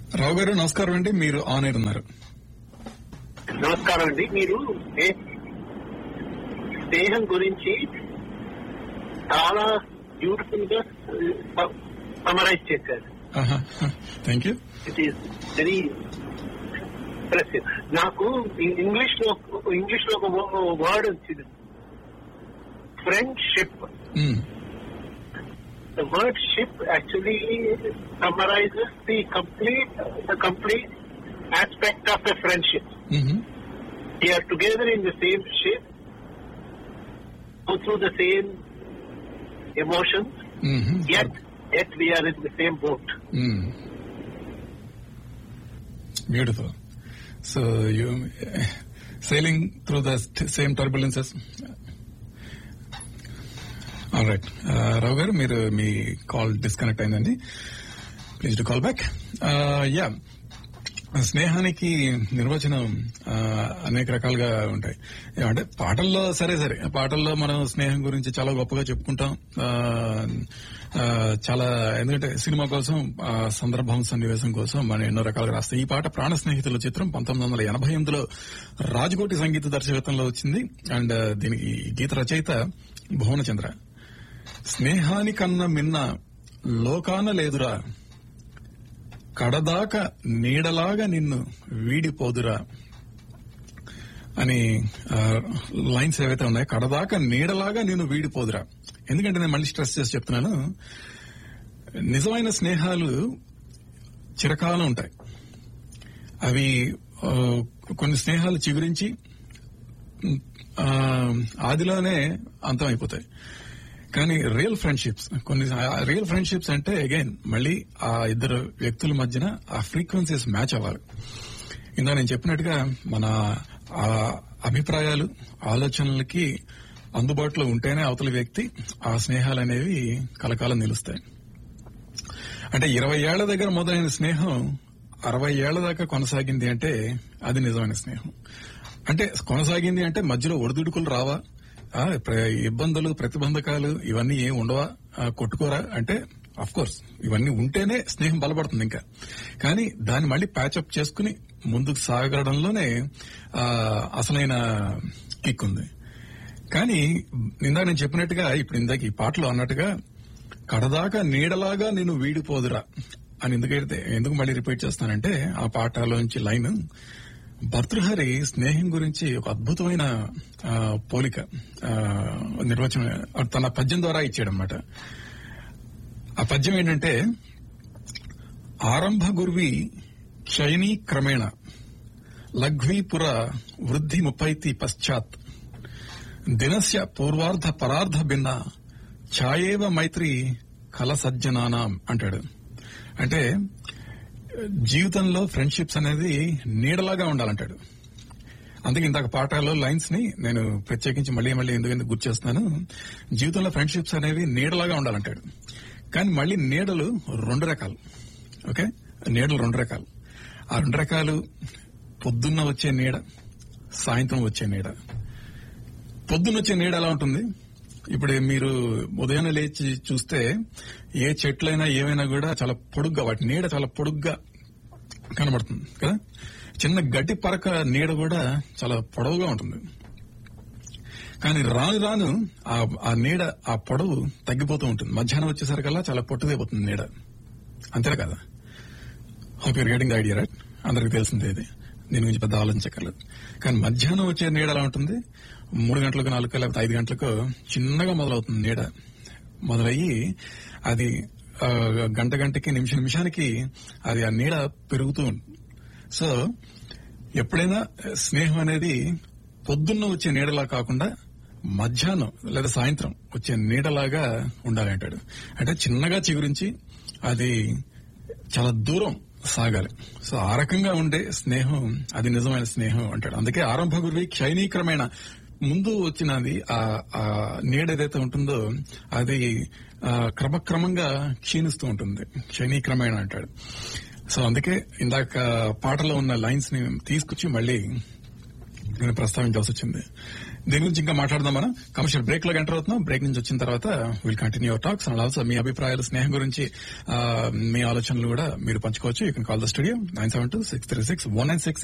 రావు గారు నమస్కారం అండి మీరు ఆన్ ఎయిర్ ఉన్నారు నమస్కారం అండి మీరు ఏ- స్నేహం గురించి చాలా బ్యూటిఫుల్ గా సమరైజ్ చేశారు thank you it is very impressive నాకు ఇంగ్లీష్ లో ఇంగ్లీష్ లో ఒక వర్డ్ వచ్చింది friendship the word ship actually summarizes the complete the complete aspect of a friendship. We are together in the same ship, go through the same emotions, yet yet we are in the same boat. Beautiful so you sailing through the st- same turbulences. All right Rao గారు మీరు మీ call disconnect అయిందండి please to call back ya స్నేహానికి నిర్వచనం ఆ, అనేక రకాలుగా ఉంటాయి అంటే పాటల్లో సరే సరే పాటల్లో మనం స్నేహం గురించి చాలా గొప్పగా చెప్పుకుంటాం ఆ, ఆ, చాలా ఎందుకంటే సినిమా కోసం ఆ, సందర్భం సన్నివేశం కోసం మనం ఎన్నో రకాలుగా రాస్తాం ఈ పాట ప్రాణ స్నేహితుల చిత్రం పంతొమ్మిది వందల ఎనభై ఎనిమిదిలో రాజకోటి సంగీత దర్శకత్వంలో వచ్చింది అండ్ దీనికి ఈ గీత రచయిత భువనచంద్ర స్నేహానికన్నా మిన్న లోకాన లేదురా కడదాకా నీడలాగా నిన్ను వీడిపోదురా అని ఆ, లైన్స్ ఏవైతే ఉన్నాయో కడదాకా నీడలాగా నిన్ను వీడిపోదురా ఎందుకంటే నేను మళ్ళీ స్ట్రెస్ చేసి చెప్తున్నాను నిజమైన స్నేహాలు చిరకాలం ఉంటాయి అవి ఆ, కొన్ని స్నేహాలు చిగురించి ఆ, ఆదిలోనే అంతం అయిపోతాయి కానీ రియల్ ఫ్రెండ్షిప్స్ కొన్ని రియల్ ఫ్రెండ్షిప్స్ అంటే అగైన్ మళ్ళీ ఆ ఇద్దరు వ్యక్తుల మధ్యన ఆ ఫ్రీక్వెన్సీస్ మ్యాచ్ అవ్వాలి ఇందా నేను చెప్పినట్టుగా మన ఆ అభిప్రాయాలు ఆలోచనలకి అందుబాటులో ఉంటేనే అవతల వ్యక్తి ఆ స్నేహాలు అనేవి కలకాలం నిలుస్తాయి అంటే ఇరవై ఏళ్ల దగ్గర మొదలైన స్నేహం అరవై ఏళ్ల దాకా కొనసాగింది అంటే అది నిజమైన స్నేహం అంటే కొనసాగింది అంటే మధ్యలో ఒడిదుడుకులు రావా ఆ, ప్ర- ఇబ్బందులు ప్రతిబంధకాలు ఇవన్నీ ఏం ఉండవా ఆ, కొట్టుకోరా అంటే అఫ్ కోర్స్ ఇవన్నీ ఉంటేనే స్నేహం బలపడుతుంది ఇంకా కానీ దాన్ని మళ్ళీ ప్యాచప్ చేసుకుని ముందుకు సాగడంలోనే ఆ, అసలైన కిక్ ఉంది కానీ ఇందాక నేను చెప్పినట్టుగా ఇప్పుడు ఇందాక ఈ పాటలో అన్నట్టుగా కడదాకా నీడలాగా నేను వీడిపోదురా అని ఎందుకైతే ఎందుకు మళ్ళీ రిపీట్ చేస్తానంటే ఆ పాటలోంచి లైన్ భర్తృహరి స్నేహం గురించి ఒక అద్భుతమైన ఆ, పోలిక ఆ, నిర్వచనం తన పద్యం ద్వారా ఇచ్చాడనమాట ఆ పద్యం ఏంటంటే ఆరంభ గుర్వి క్షయణీ క్రమేణ లఘ్వీపుర వృద్ధి ముప్పైతి పశ్చాత్ దినస్య పూర్వార్ధ పరార్ధ భిన్న ఛాయేవ మైత్రి కల సజ్జనానాం అంటాడు అంటే జీవితంలో ఫ్రెండ్షిప్స్ అనేది నీడలాగా ఉండాలంటాడు అందుకే ఇందాక పాఠాల్లో లైన్స్ ని నేను ప్రత్యేకించి మళ్ళీ మళ్ళీ ఎందుకంటే గుర్తు చేస్తున్నాను జీవితంలో ఫ్రెండ్షిప్స్ అనేవి నీడలాగా ఉండాలంటాడు కానీ మళ్ళీ నీడలు రెండు రకాలు ఓకే నీడలు రెండు రకాలు ఆ రెండు రకాలు పొద్దున్న వచ్చే నీడ సాయంత్రం వచ్చే నీడ పొద్దున్న వచ్చే నీడ ఎలా ఉంటుంది ఇప్పుడు మీరు ఉదయం లేచి చూస్తే ఏ చెట్లైనా ఏమైనా కూడా చాలా పొడుగ్గా వాటి నీడ చాలా పొడుగ్గా కనబడుతుంది కదా చిన్న గడ్డి పరక నీడ కూడా చాలా పొడవుగా ఉంటుంది కానీ రాను రాను ఆ ఆ నీడ ఆ పొడవు తగ్గిపోతూ ఉంటుంది మధ్యాహ్నం వచ్చేసరికల్లా చాలా పొట్టుదైపోతుంది నీడ అంతే కదా hope you're getting idea right అందరికి తెలిసిందే ఇది దీని గురించి పెద్ద ఆలోచించక్కర్లేదు కానీ మధ్యాహ్నం వచ్చే నీడ ఎలా ఉంటుంది మూడు గంటలకు నాలుగు లేకపోతే ఐదు గంటలకు చిన్నగా మొదలవుతుంది నీడ మొదలయ్యి అది ఆ, గంట గంటకి నిమిషం నిమిషానికి అది ఆ నీడ పెరుగుతూ ఉంటుంది సో ఎప్పుడైనా స్నేహం అనేది పొద్దున్న వచ్చే నీడలా కాకుండా మధ్యాహ్నం లేదా సాయంత్రం వచ్చే నీడలాగా ఉండాలి అంటాడు అంటే చిన్నగా చిగురించి అది చాలా దూరం సాగాలి సో ఆ రకంగా ఉండే స్నేహం అది నిజమైన స్నేహం అంటాడు అందుకే ఆరంభ గురువి క్షైనీక్రమేణ ముందు వచ్చినది ఆ ఆ నీడ ఏదైతే ఉంటుందో అది ఆ, క్రమక్రమంగా క్షీణిస్తూ ఉంటుంది క్షైనీక్రమేణ అంటాడు సో అందుకే ఇందాక పాటలో ఉన్న లైన్స్ ని తీసుకొచ్చి మళ్ళీ నేను ప్రస్తావించాల్సి వచ్చింది దీని గురించి ఇంకా మాట్లాడదాం మనం కమర్షియల్ బ్రేక్ లో ఎంటర్ అవుతున్నాం బ్రేక్ నుంచి వచ్చిన తర్వాత will continue talks and also మీ అభిప్రాయాలు స్నేహం గురించి ఆ, మీ ఆలోచనలు కూడా మీరు పంచుకోవచ్చు you can call the studio nine seven two six three six one nine six